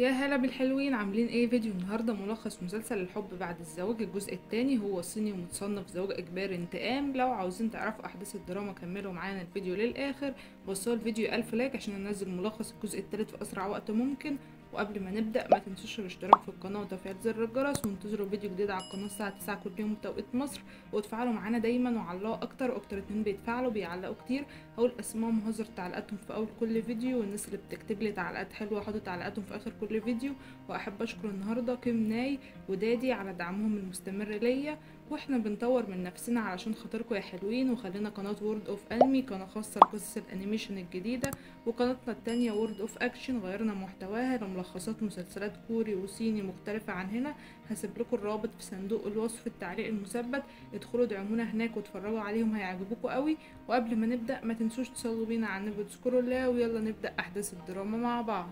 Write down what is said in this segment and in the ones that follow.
يا هلا بالحلوين عاملين ايه فيديو النهارده ملخص مسلسل الحب بعد الزواج الجزء الثاني هو صيني ومتصنف زواج اجباري انتقام لو عاوزين تعرفوا احداث الدراما كملوا معانا الفيديو للاخر وصلوا الفيديو ألف لايك عشان انزل ملخص الجزء الثالث في اسرع وقت ممكن وقبل ما نبدا ما تنسوش الاشتراك في القناه وتفعيل زر الجرس وانتظروا فيديو جديد على القناه الساعه 9 كل يوم بتوقيت مصر وتفعلوا معانا دايما وعلقوا اكتر واكتر اتنين بيتفاعلوا بيعلقوا كتير هقول اسمائهم وهظهر تعليقاتهم في اول كل فيديو والناس اللي بتكتب لي تعليقات حلوه حاطط تعليقاتهم في اخر كل فيديو واحب اشكر النهارده كيم ناي ودادي على دعمهم المستمر ليا واحنا بنطور من نفسنا علشان خاطركم يا حلوين وخلينا قناه وورد اوف انمي قناه خاصه لقصص الانيميشن الجديده وقناتنا التانية وورد اوف اكشن غيرنا محتواها لملخصات مسلسلات كوري وصيني مختلفة عن هنا هسيب لكم الرابط في صندوق الوصف في التعليق المثبت ادخلوا ادعمونا هناك واتفرجوا عليهم هيعجبوكم قوي وقبل ما نبدأ ما تنسوش تصلوا بينا على النبي وتذكروا الله ويلا نبدأ احداث الدراما مع بعض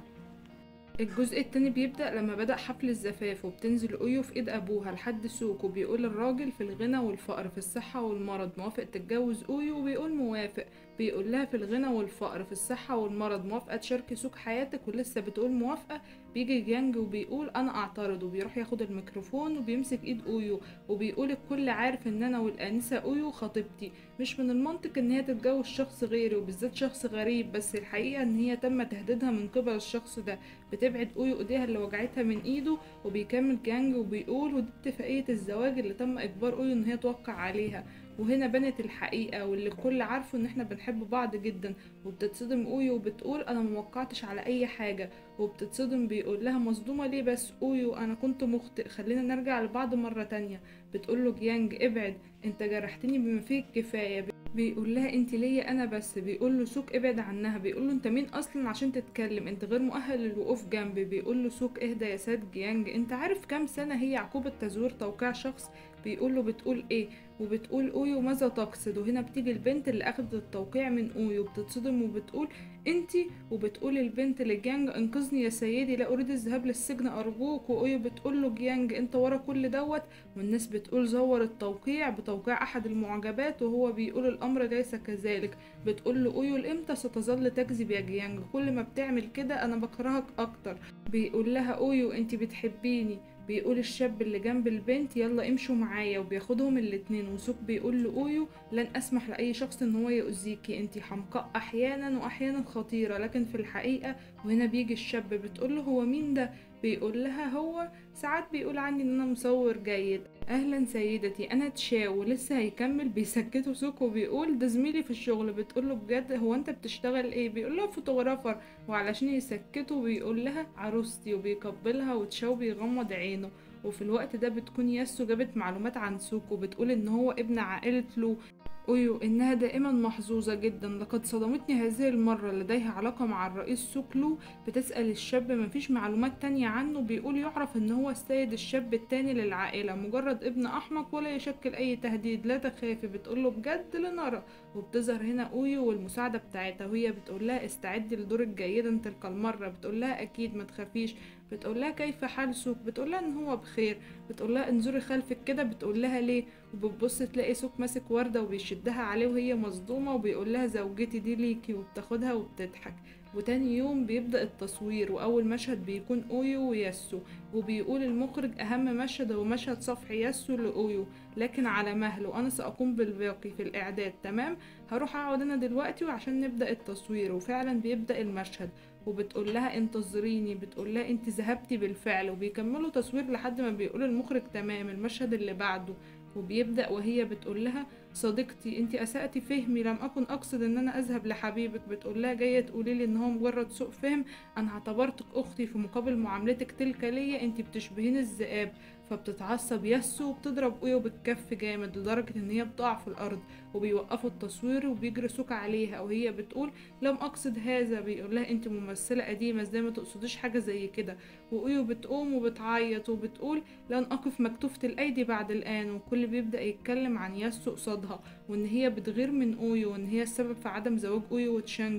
الجزء التاني بيبدأ لما بدأ حفل الزفاف وبتنزل أويو في إيد أبوها لحد سوق وبيقول الراجل في الغنى والفقر في الصحة والمرض موافق تتجوز أويو وبيقول موافق بيقول لها في الغنى والفقر في الصحة والمرض موافقة تشاركي سوق حياتك ولسه بتقول موافقة بيجي جانج وبيقول أنا أعترض وبيروح ياخد الميكروفون وبيمسك إيد أويو وبيقول الكل عارف إن أنا والآنسة أويو خطيبتي مش من المنطق إن هي تتجوز شخص غيري وبالذات شخص غريب بس الحقيقة إن هي تم تهديدها من قبل الشخص ده بتبعد أويو إيديها اللي وجعتها من إيده وبيكمل جانج وبيقول ودي اتفاقية الزواج اللي تم إجبار أويو إن هي توقع عليها وهنا بنت الحقيقة واللي الكل عارفه ان احنا بنحب بعض جدا وبتتصدم اويو وبتقول انا موقعتش على اي حاجة وبتتصدم بيقول لها مصدومة ليه بس اويو انا كنت مخطئ خلينا نرجع لبعض مرة تانية بتقول له جيانج ابعد انت جرحتني بما فيه الكفاية بيقول لها انت ليا انا بس بيقول له سوك ابعد عنها بيقول له انت مين اصلا عشان تتكلم انت غير مؤهل للوقوف جنبي بيقول له سوك اهدى يا ساد جيانج انت عارف كام سنه هي عقوبه تزوير توقيع شخص بيقول له بتقول ايه وبتقول اويو ماذا تقصد وهنا بتيجي البنت اللي اخدت التوقيع من اويو بتتصدم وبتقول انتي وبتقول البنت لجيانج انقذني يا سيدي لا اريد الذهاب للسجن ارجوك واويو بتقول له جيانج انت ورا كل دوت والناس بتقول زور التوقيع بتوقيع احد المعجبات وهو بيقول الامر ليس كذلك بتقول له اويو الامتى ستظل تكذب يا جيانج كل ما بتعمل كده انا بكرهك اكتر بيقول لها اويو انتي بتحبيني بيقول الشاب اللي جنب البنت يلا امشوا معايا وبياخدهم الاتنين وسوك بيقول لأويو لن اسمح لاي شخص ان هو يؤذيكي انتي حمقاء احيانا واحيانا خطيره لكن في الحقيقه وهنا بيجي الشاب بتقول له هو مين ده بيقول لها هو ساعات بيقول عني ان انا مصور جيد اهلا سيدتي انا تشاو ولسه هيكمل بيسكته سوك وبيقول ده زميلي في الشغل بتقول له بجد هو انت بتشتغل ايه بيقول لها فوتوغرافر وعلشان يسكته بيقول لها عروستي وبيقبلها وتشاو بيغمض عينه وفي الوقت ده بتكون ياسو جابت معلومات عن سوكو بتقول ان هو ابن عائلة لو أويو إنها دائما محظوظة جدا لقد صدمتني هذه المرة لديها علاقة مع الرئيس سوكلو بتسأل الشاب مفيش معلومات تانية عنه بيقول يعرف إن هو السيد الشاب التاني للعائلة مجرد ابن أحمق ولا يشكل أي تهديد لا تخافي بتقوله بجد لنرى وبتظهر هنا أويو والمساعدة بتاعتها وهي بتقول لها استعدي لدورك جيدا تلك المرة بتقول لها أكيد ما تخافيش بتقول لها كيف حال سوك بتقول لها ان هو بخير بتقول لها انظري خلفك كده بتقول لها ليه وبتبص تلاقي سوك ماسك ورده وبيشدها عليه وهي مصدومه وبيقول لها زوجتي دي ليكي وبتاخدها وبتضحك وتاني يوم بيبدأ التصوير وأول مشهد بيكون أويو وياسو وبيقول المخرج أهم مشهد هو مشهد صفح ياسو لأويو لكن على مهل وأنا سأقوم بالباقي في الإعداد تمام هروح أقعد أنا دلوقتي وعشان نبدأ التصوير وفعلا بيبدأ المشهد وبتقول لها انتظريني بتقول لها انت ذهبتي بالفعل وبيكملوا تصوير لحد ما بيقول المخرج تمام المشهد اللي بعده وبيبدأ وهي بتقول لها صديقتي انت اسأتي فهمي لم اكن اقصد ان انا اذهب لحبيبك بتقول لها جايه تقولي لي ان هو مجرد سوء فهم انا اعتبرتك اختي في مقابل معاملتك تلك ليا انت بتشبهين الذئاب فبتتعصب ياسو وبتضرب اويو بالكف جامد لدرجة ان هي بتقع في الارض وبيوقفوا التصوير وبيجري سوك عليها وهي بتقول لم اقصد هذا بيقول لها انت ممثلة قديمة ازاي ما تقصديش حاجة زي كده واويو بتقوم وبتعيط وبتقول لن اقف مكتوفة الايدي بعد الان والكل بيبدأ يتكلم عن ياسو قصادها وان هي بتغير من اويو وان هي السبب في عدم زواج اويو وتشانج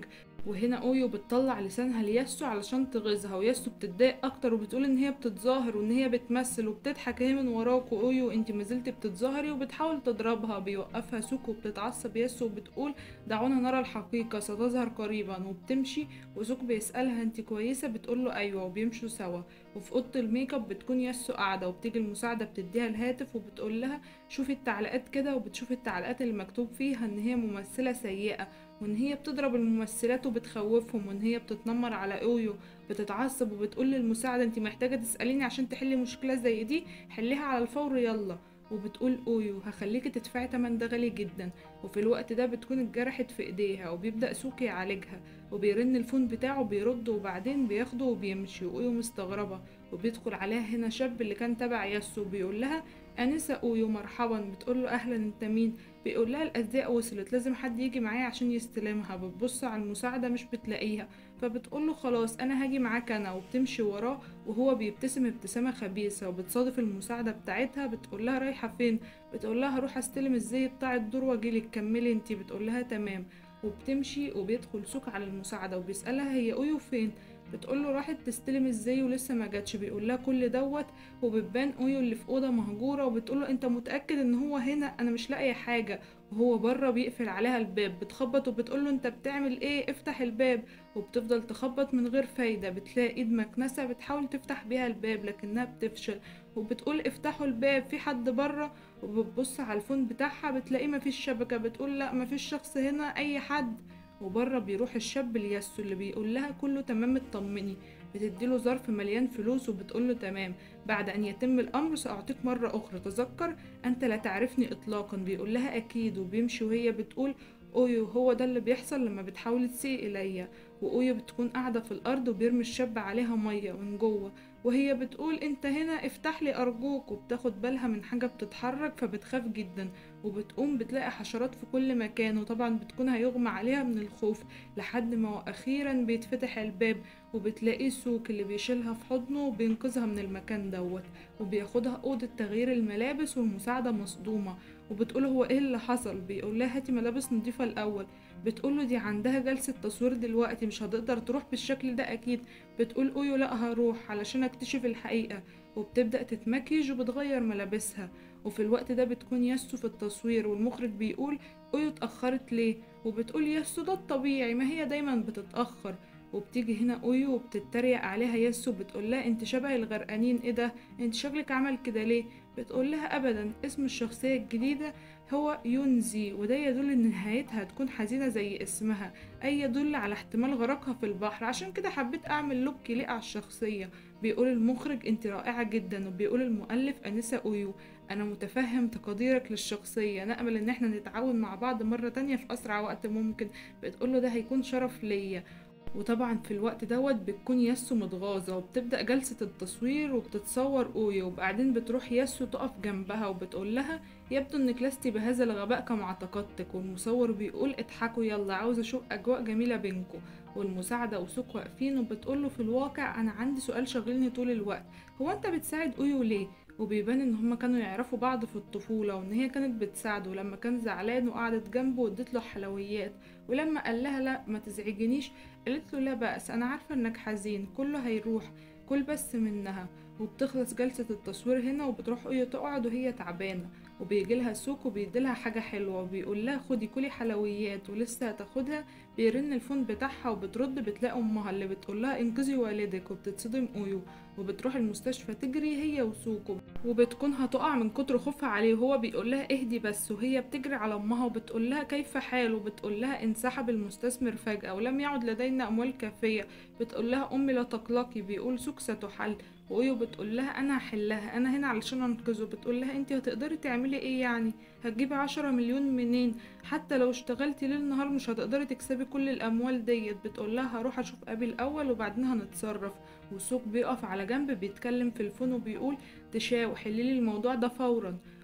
وهنا اويو بتطلع لسانها لياسو علشان تغيظها وياسو بتتضايق اكتر وبتقول ان هي بتتظاهر وان هي بتمثل وبتضحك هي من وراك واويو انت ما زلت بتتظاهري وبتحاول تضربها بيوقفها سوكو وبتتعصب ياسو وبتقول دعونا نرى الحقيقة ستظهر قريبا وبتمشي وسوكو بيسألها انت كويسة بتقول له ايوه وبيمشوا سوا وفي اوضه الميك اب بتكون ياسو قاعده وبتيجي المساعده بتديها الهاتف وبتقول لها شوفي التعليقات كده وبتشوف التعليقات اللي مكتوب فيها ان هي ممثله سيئه وان هي بتضرب الممثلات وبتخوفهم وان هي بتتنمر على اويو بتتعصب وبتقول للمساعده انت محتاجه تساليني عشان تحلي مشكله زي دي حليها على الفور يلا وبتقول اويو هخليكي تدفعي تمن ده غالي جدا وفي الوقت ده بتكون اتجرحت في ايديها وبيبدأ سوكي يعالجها وبيرن الفون بتاعه بيرد وبعدين بياخده وبيمشي واويو مستغربة وبيدخل عليها هنا شاب اللي كان تبع ياسو بيقول لها انسة اويو مرحبا بتقول له اهلا انت مين بيقول لها الازياء وصلت لازم حد يجي معايا عشان يستلمها بتبص على المساعدة مش بتلاقيها فبتقول له خلاص انا هاجي معاك انا وبتمشي وراه وهو بيبتسم ابتسامة خبيثة وبتصادف المساعدة بتاعتها بتقول لها رايحة فين بتقول لها هروح استلم الزي بتاع الدور واجيلك كملي انتي بتقول لها تمام وبتمشي وبيدخل سوق على المساعدة وبيسألها هي اويو فين بتقول له راحت تستلم ازاي ولسه ما جاتش بيقول لها كل دوت وبتبان اويو اللي في اوضه مهجوره وبتقول له انت متاكد ان هو هنا انا مش لاقيه حاجه وهو بره بيقفل عليها الباب بتخبط وبتقول له انت بتعمل ايه افتح الباب وبتفضل تخبط من غير فايده بتلاقي ايد مكنسه بتحاول تفتح بيها الباب لكنها بتفشل وبتقول افتحوا الباب في حد بره وبتبص على الفون بتاعها بتلاقيه مفيش شبكه بتقول لا مفيش شخص هنا اي حد وبره بيروح الشاب لياسو اللي بيقول لها كله تمام اطمني بتديله ظرف مليان فلوس وبتقوله تمام بعد أن يتم الأمر سأعطيك مرة أخرى تذكر أنت لا تعرفني إطلاقا بيقول لها أكيد وبيمشي وهي بتقول أويو هو ده اللي بيحصل لما بتحاول تسيء إليا وأويو بتكون قاعدة في الأرض وبيرمي الشاب عليها مية من جوه وهي بتقول انت هنا افتح لي ارجوك وبتاخد بالها من حاجة بتتحرك فبتخاف جدا وبتقوم بتلاقي حشرات في كل مكان وطبعا بتكون هيغمى عليها من الخوف لحد ما اخيرا بيتفتح الباب وبتلاقي سوك اللي بيشيلها في حضنه وبينقذها من المكان دوت وبياخدها اوضه تغيير الملابس والمساعده مصدومه وبتقول هو ايه اللي حصل بيقول لها هاتي ملابس نضيفه الاول بتقول له دي عندها جلسه تصوير دلوقتي مش هتقدر تروح بالشكل ده اكيد بتقول اويو لا هروح علشان اكتشف الحقيقه وبتبدا تتمكيج وبتغير ملابسها وفي الوقت ده بتكون ياسو في التصوير والمخرج بيقول اويو اتاخرت ليه وبتقول ياسو ده الطبيعي ما هي دايما بتتاخر وبتيجي هنا اويو وبتتريق عليها ياسو بتقول لها انت شبه الغرقانين ايه ده انت شكلك عمل كده ليه بتقول لها ابدا اسم الشخصيه الجديده هو يونزي وده يدل ان نهايتها هتكون حزينه زي اسمها اي يدل على احتمال غرقها في البحر عشان كده حبيت اعمل لوك يليق على الشخصيه بيقول المخرج انت رائعه جدا وبيقول المؤلف انسه اويو انا متفهم تقديرك للشخصيه نامل ان احنا نتعاون مع بعض مره تانية في اسرع وقت ممكن بتقول له ده هيكون شرف ليا وطبعا في الوقت دوت بتكون ياسو متغاظة وبتبدأ جلسة التصوير وبتتصور أويو وبعدين بتروح ياسو تقف جنبها وبتقول لها يبدو انك لستي بهذا الغباء كما اعتقدتك والمصور بيقول اضحكوا يلا عاوز اشوف اجواء جميلة بينكم والمساعدة وسوق واقفين وبتقوله في الواقع انا عندي سؤال شاغلني طول الوقت هو انت بتساعد أويو ليه وبيبان ان هما كانوا يعرفوا بعض في الطفولة وان هي كانت بتساعده لما كان زعلان وقعدت جنبه وادت له حلويات ولما قال لها لا ما تزعجنيش قالت له لا بأس انا عارفة انك حزين كله هيروح كل بس منها وبتخلص جلسة التصوير هنا وبتروح هي تقعد وهي تعبانة وبيجي لها سوق وبيديلها حاجة حلوة وبيقول لها خدي كلي حلويات ولسه هتاخدها بيرن الفون بتاعها وبترد بتلاقي امها اللي بتقول لها انقذي والدك وبتتصدم اويو وبتروح المستشفى تجري هي وسوكو وبتكون هتقع من كتر خوفها عليه وهو بيقول لها اهدي بس وهي بتجري على امها وبتقول لها كيف حال وبتقول لها انسحب المستثمر فجأة ولم يعد لدينا اموال كافية بتقول لها امي لا تقلقي بيقول سوك ستحل وايو بتقول لها انا هحلها انا هنا علشان انقذه بتقول لها انت هتقدري تعملي ايه يعني هتجيبي عشرة مليون منين حتى لو اشتغلتي ليل نهار مش هتقدري تكسبي كل الاموال ديت بتقول لها هروح اشوف ابي الاول وبعدين هنتصرف وسوق بيقف على جنب بيتكلم في الفون وبيقول تشاو حللي الموضوع ده فورا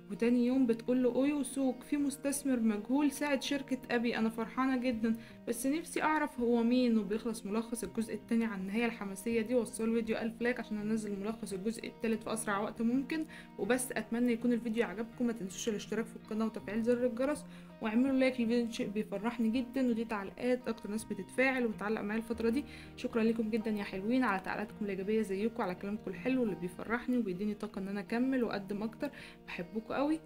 وتاني يوم بتقول له اويو سوق في مستثمر مجهول ساعد شركة ابي انا فرحانة جدا بس نفسي اعرف هو مين وبيخلص ملخص الجزء التاني عن النهاية الحماسية دي وصلوا الفيديو الف لايك عشان انزل ملخص الجزء التالت في اسرع وقت ممكن وبس اتمنى يكون الفيديو عجبكم ما تنسوش الاشتراك في القناة وتفعيل زر الجرس واعملوا لايك للفيديو شيء بيفرحني جدا ودي تعليقات اكتر ناس بتتفاعل وتعلق معايا الفترة دي شكرا لكم جدا يا حلوين على تعليقاتكم الايجابية زيكم على كلامكم الحلو اللي بيفرحني وبيديني طاقة ان انا اكمل واقدم اكتر بحبكم قوي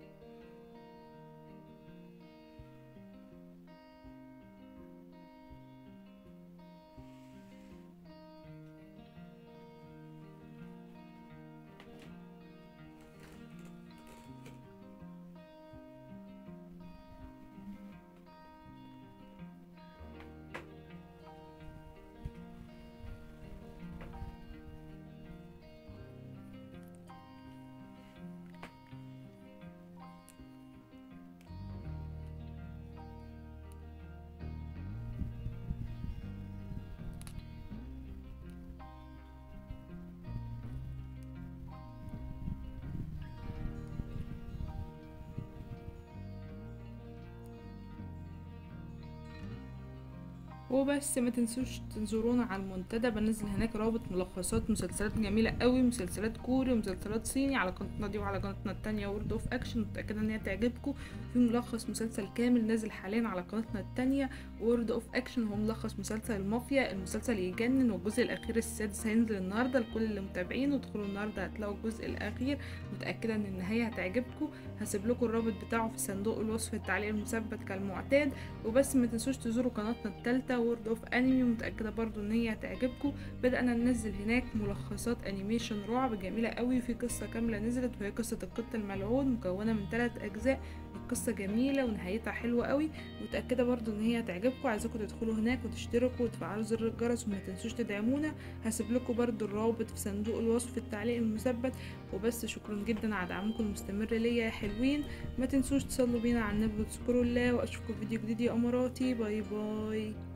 وبس ما تنسوش تنظرونا على المنتدى بنزل هناك رابط ملخصات مسلسلات جميلة قوي مسلسلات كوري ومسلسلات صيني على قناتنا دي وعلى قناتنا التانية وورد اوف اكشن متأكدة ان هي تعجبكم في ملخص مسلسل كامل نازل حاليا على قناتنا التانية وورد اوف اكشن هو ملخص مسلسل المافيا المسلسل يجنن والجزء الاخير السادس هينزل النهارده لكل اللي متابعين ادخلوا النهارده هتلاقوا الجزء الاخير متأكدة ان النهاية هتعجبكم هسيب لكم الرابط بتاعه في صندوق الوصف التعليق المثبت كالمعتاد وبس ما تنسوش تزوروا قناتنا التالتة وورد اوف انمي متاكده برضو ان هي هتعجبكم بدانا ننزل هناك ملخصات انيميشن رعب جميله قوي في قصه كامله نزلت وهي قصه القط الملعون مكونه من ثلاث اجزاء القصة جميلة ونهايتها حلوة قوي متأكدة برضو ان هي هتعجبكم عايزاكم تدخلوا هناك وتشتركوا وتفعلوا زر الجرس وما تنسوش تدعمونا هسيب لكم برضو الرابط في صندوق الوصف في التعليق المثبت وبس شكرا جدا على دعمكم المستمر ليا يا حلوين ما تنسوش تصلوا بينا على النبي وتذكروا الله واشوفكم في فيديو جديد يا اماراتي باي باي